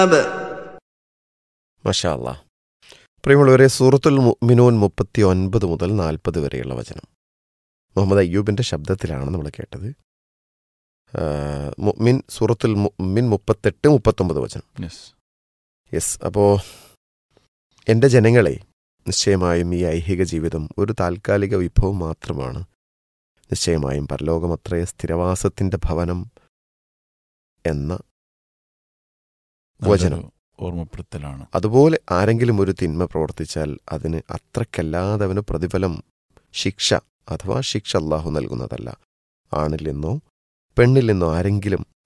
മഷാ അല്ലാ പ്രിയമുള്ളവരെ സൂറത്തുൽ മുഅ്മിനൂൻ മുപ്പത്തി ഒൻപത് മുതൽ നാൽപ്പത് വരെയുള്ള വചനം മുഹമ്മദ് അയ്യൂബിൻ്റെ ശബ്ദത്തിലാണ് നമ്മൾ കേട്ടത് ആ, മുഅ്മിൻ സൂറത്തുൽ മുഅ്മിൻ മുപ്പത്തെട്ട് മുപ്പത്തൊമ്പത് വചനം യെസ് യെസ് അപ്പോൾ എൻ്റെ ജനങ്ങളെ നിശ്ചയമായും ഈ ഐഹിക ജീവിതം ഒരു താൽക്കാലിക വിഭവം മാത്രമാണ് നിശ്ചയമായും പരലോകമത്രേ സ്ഥിരവാസത്തിൻ്റെ ഭവനം എന്ന വചനം. നല്ലൊരു ഓർമ്മപ്പെടുത്തലാണ് അതുപോലെ ആരെങ്കിലും ഒരു തിന്മ പ്രവർത്തിച്ചാൽ അതിന് അത്രക്കല്ലാതെ അവന് പ്രതിഫലം ശിക്ഷ അഥവാ ശിക്ഷ അള്ളാഹു നൽകുന്നതല്ല ആണിൽ നിന്നോ പെണ്ണിൽ നിന്നോ ആരെങ്കിലും